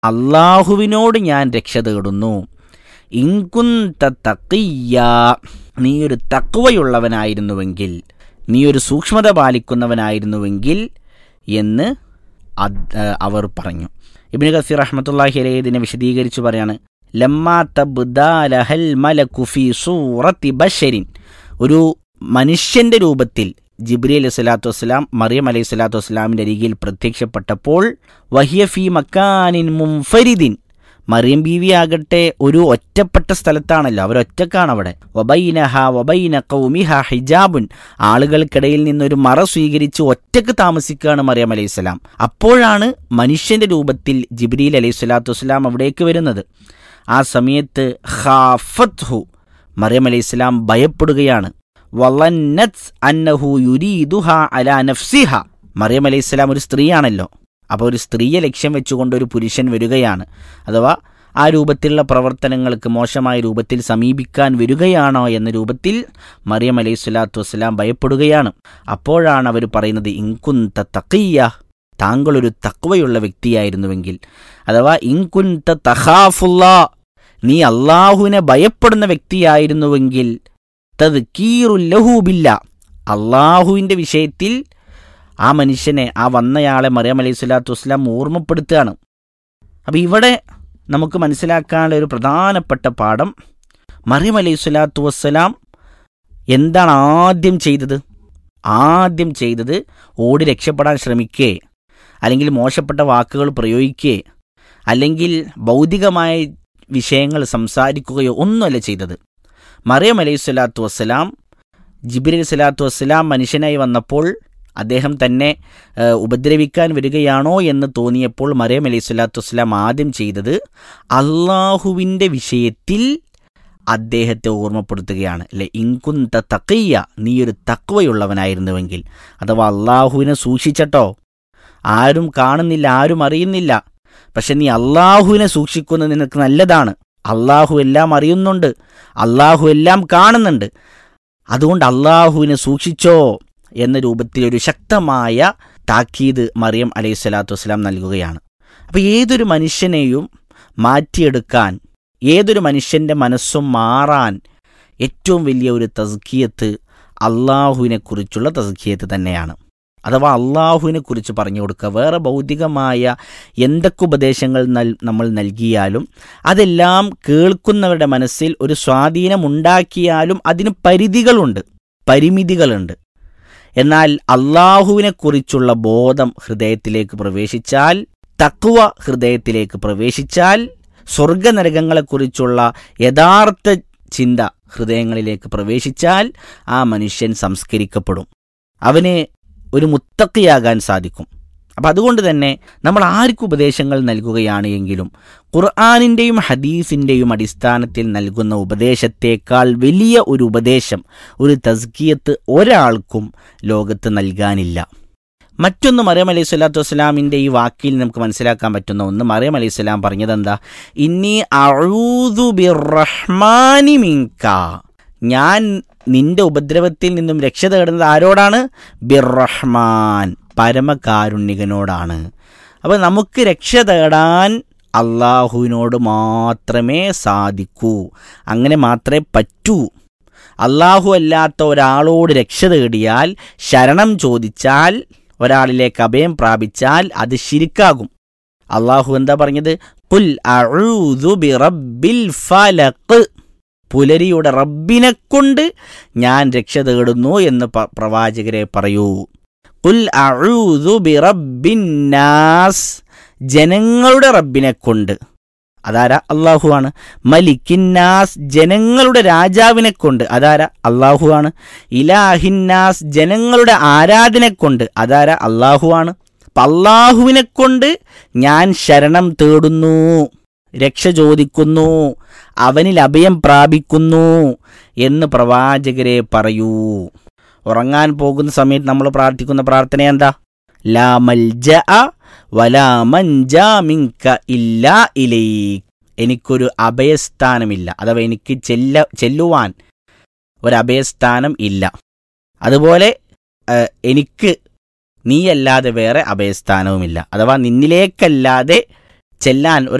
അള്ളാഹുവിനോട് ഞാൻ രക്ഷ തേടുന്നു ഇൻകുന്ത തക്കിയ നീ ഒരു തക്കുവയുള്ളവനായിരുന്നുവെങ്കിൽ നീ ഒരു സൂക്ഷ്മത പാലിക്കുന്നവനായിരുന്നുവെങ്കിൽ എന്ന് അത് അവർ പറഞ്ഞു ഇബിന് കസീർ റഹ്മത്തുള്ളാഹി അലൈഹി ഇതിനെ വിശദീകരിച്ചു പറയാണ് ലമ്മാ തബ്ദാലഹൽ മലകു ഫീ സൂറത്തി ബഷരിൻ ഒരു മനുഷ്യന്റെ രൂപത്തിൽ ജിബ്രി അലൈഹി സ്വലാത്തു വസ്സലാം മറിയം അലൈഹി സ്വലാത്തു വസ്സലാമിൻ്റെ അരികിൽ പ്രത്യക്ഷപ്പെട്ടപ്പോൾ വഹിയ ഫി മക്കാനിൻ മുംഫരിദിൻ മറിയം ബീവി ആകട്ടെ ഒരു ഒറ്റപ്പെട്ട സ്ഥലത്താണല്ലോ അവരൊറ്റക്കാണ് അവിടെ വബൈനഹ വബൈന കൗമിഹ ഹിജാബുൻ ആളുകൾക്കിടയിൽ നിന്നൊരു മറ സ്വീകരിച്ച് ഒറ്റക്ക് താമസിക്കുകയാണ് മറിയം അലൈഹി സ്വലാം അപ്പോഴാണ് മനുഷ്യന്റെ രൂപത്തിൽ ജിബ്രീൽ അലൈഹി സ്വലാത്തു വസ്സലാം അവിടേക്ക് വരുന്നത് ആ സമയത്ത് ഖാഫത്ത് ഹു മറിയം അലൈഹി സ്വലാം ഭയപ്പെടുകയാണ് വലന്നത്ത് അന്നഹു യുരീദുഹ അലാ നഫ്സിഹ മറിയം അലൈഹി സ്വലാം ഒരു സ്ത്രീയാണല്ലോ അപ്പോൾ ഒരു സ്ത്രീയെ ലക്ഷ്യം വെച്ചുകൊണ്ട് ഒരു പുരുഷൻ വരികയാണ് അഥവാ ആ രൂപത്തിലുള്ള പ്രവർത്തനങ്ങൾക്ക് മോശമായ രൂപത്തിൽ സമീപിക്കാൻ വരികയാണോ എന്ന രൂപത്തിൽ മറിയം അലൈഹി സ്വലാത്തു വസ്സലാം ഭയപ്പെടുകയാണ് അപ്പോഴാണ് അവർ പറയുന്നത് ഇൻകുന്ത തക്കയ്യ താങ്കളൊരു തക്വയുള്ള വ്യക്തിയായിരുന്നുവെങ്കിൽ അഥവാ ഇൻകുന്ത തഹാഫുല്ല നീ അള്ളാഹുവിനെ ഭയപ്പെടുന്ന വ്യക്തിയായിരുന്നുവെങ്കിൽ തദ്ക്കീറുല്ലഹൂബില്ല അള്ളാഹുവിൻ്റെ വിഷയത്തിൽ ആ മനുഷ്യനെ ആ വന്നയാളെ മറിയം അലൈഹി സ്വലാത്തു വസ്സലാം ഓർമ്മപ്പെടുത്തുകയാണ് അപ്പം ഇവിടെ നമുക്ക് മനസ്സിലാക്കാനുള്ള ഒരു പ്രധാനപ്പെട്ട പാഠം മറിയം അലൈഹി സ്വലാത്തു വസ്സലാം എന്താണ് ആദ്യം ചെയ്തത് ആദ്യം ചെയ്തത് ഓടി രക്ഷപ്പെടാൻ ശ്രമിക്കേ അല്ലെങ്കിൽ മോശപ്പെട്ട വാക്കുകൾ പ്രയോഗിക്കേ അല്ലെങ്കിൽ ഭൗതികമായ വിഷയങ്ങൾ സംസാരിക്കുകയോ ഒന്നുമല്ല ചെയ്തത് മറിയം അലൈഹി സ്വലാത്തു വസ്സലാം ജിബിർ അലൈഹി സ്വലാത്തു വസ്സലാം മനുഷ്യനായി വന്നപ്പോൾ അദ്ദേഹം തന്നെ ഉപദ്രവിക്കാൻ വരികയാണോ എന്ന് തോന്നിയപ്പോൾ മറിയം അലൈഹി സ്വലാത്തു വസ്സലാം ആദ്യം ചെയ്തത് അള്ളാഹുവിൻ്റെ വിഷയത്തിൽ അദ്ദേഹത്തെ ഓർമ്മപ്പെടുത്തുകയാണ് അല്ലെ ഇൻകുന്ത തക്കയ്യ നീ ഒരു തക്വയുള്ളവനായിരുന്നുവെങ്കിൽ അഥവാ അള്ളാഹുവിനെ സൂക്ഷിച്ചട്ടോ ആരും കാണുന്നില്ല ആരും അറിയുന്നില്ല പക്ഷെ നീ അള്ളാഹുവിനെ സൂക്ഷിക്കുന്നത് നിനക്ക് നല്ലതാണ് അള്ളാഹു എല്ലാം അറിയുന്നുണ്ട് അള്ളാഹു എല്ലാം കാണുന്നുണ്ട് അതുകൊണ്ട് അള്ളാഹുവിനെ സൂക്ഷിച്ചോ എന്ന രൂപത്തിൽ ഒരു ശക്തമായ താക്കീത് മറിയം അലൈഹി സ്വലാത്തു വസ്സലാം നൽകുകയാണ് അപ്പോൾ ഏതൊരു മനുഷ്യനെയും മാറ്റിയെടുക്കാൻ ഏതൊരു മനുഷ്യൻ്റെ മനസ്സും മാറാൻ ഏറ്റവും വലിയ ഒരു തസ്കിയത്ത് അള്ളാഹുവിനെക്കുറിച്ചുള്ള തസ്കിയത്ത് തന്നെയാണ് അഥവാ അള്ളാഹുവിനെ കുറിച്ച് പറഞ്ഞു കൊടുക്കുക വേറെ ഭൗതികമായ എന്തൊക്കെ ഉപദേശങ്ങൾ നൽ നമ്മൾ നൽകിയാലും അതെല്ലാം കേൾക്കുന്നവരുടെ മനസ്സിൽ ഒരു സ്വാധീനമുണ്ടാക്കിയാലും അതിന് പരിധികളുണ്ട് പരിമിതികളുണ്ട് എന്നാൽ അള്ളാഹുവിനെക്കുറിച്ചുള്ള ബോധം ഹൃദയത്തിലേക്ക് പ്രവേശിച്ചാൽ തക്കുവ ഹൃദയത്തിലേക്ക് പ്രവേശിച്ചാൽ സ്വർഗനരകങ്ങളെക്കുറിച്ചുള്ള യഥാർത്ഥ ചിന്ത ഹൃദയങ്ങളിലേക്ക് പ്രവേശിച്ചാൽ ആ മനുഷ്യൻ സംസ്കരിക്കപ്പെടും അവന് ഒരു മുത്തക്കിയാകാൻ സാധിക്കും അപ്പം അതുകൊണ്ട് തന്നെ നമ്മൾ ആർക്കും ഉപദേശങ്ങൾ നൽകുകയാണ് എങ്കിലും ഖുർആാനിൻ്റെയും ഹദീസിൻ്റെയും അടിസ്ഥാനത്തിൽ നൽകുന്ന ഉപദേശത്തേക്കാൾ വലിയ ഒരു ഉപദേശം ഒരു തസ്കിയത്ത് ഒരാൾക്കും ലോകത്ത് നൽകാനില്ല മറ്റൊന്ന് മറിയം അലൈഹി സ്വലാത്തു വസ്സലാമിൻ്റെ ഈ വാക്കിൽ നമുക്ക് മനസ്സിലാക്കാൻ പറ്റുന്ന ഒന്ന് മറിയം അലൈഹി സ്വലാം പറഞ്ഞതെന്താ ഇന്നി അഴൂതു ബിറഹ്മാനി മിങ്ക ഞാൻ നിന്റെ ഉപദ്രവത്തിൽ നിന്നും രക്ഷ തേടുന്നത് ആരോടാണ് ബിർറഹ്മാൻ പരമകാരുണ്യകനോടാണ് അപ്പോൾ നമുക്ക് രക്ഷ തേടാൻ അള്ളാഹുവിനോട് മാത്രമേ സാധിക്കൂ അങ്ങനെ മാത്രമേ പറ്റൂ അള്ളാഹു അല്ലാത്ത ഒരാളോട് രക്ഷ തേടിയാൽ ശരണം ചോദിച്ചാൽ ഒരാളിലേക്ക് അഭയം പ്രാപിച്ചാൽ അത് ശിരിക്കാകും അള്ളാഹു എന്താ പറഞ്ഞത് പുൽ അഊദു ബിറബ്ബിൽ ഫലഖ് പുലരിയുടെ റബ്ബിനെ കൊണ്ട് ഞാൻ രക്ഷ തേടുന്നു എന്ന് പ്രവാചകരെ പറയൂ പുൽ അഊദു ബിറബ്ബിന്നാസ് ജനങ്ങളുടെ റബ്ബിനെ കൊണ്ട് അതാരാ അള്ളാഹുവാണ് മലിക്കിന്നാസ് ജനങ്ങളുടെ രാജാവിനെ കൊണ്ട് അതാരാ അള്ളാഹുവാണ് ഇലാഹിന്നാസ് ജനങ്ങളുടെ ആരാധനെ കൊണ്ട് അതാരാ അള്ളാഹുവാണ് അപ്പം അള്ളാഹുവിനെ കൊണ്ട് ഞാൻ ശരണം തേടുന്നു രക്ഷ ചോദിക്കുന്നു അവനിൽ അഭയം പ്രാപിക്കുന്നു എന്ന് പ്രവാചകരെ പറയൂ ഉറങ്ങാൻ പോകുന്ന സമയത്ത് നമ്മൾ പ്രാർത്ഥിക്കുന്ന പ്രാർത്ഥന എന്താ ലാ മൽജ വലാ മഞ്ചാ മിങ്ക ഇല്ല ഇലൈക് എനിക്കൊരു അഭയസ്ഥാനമില്ല അഥവാ എനിക്ക് ചെല്ല ചെല്ലുവാൻ ഒരു അഭയസ്ഥാനം ഇല്ല അതുപോലെ എനിക്ക് നീയല്ലാതെ വേറെ അഭയസ്ഥാനവുമില്ല അഥവാ നിന്നിലേക്കല്ലാതെ ചെല്ലാൻ ഒരു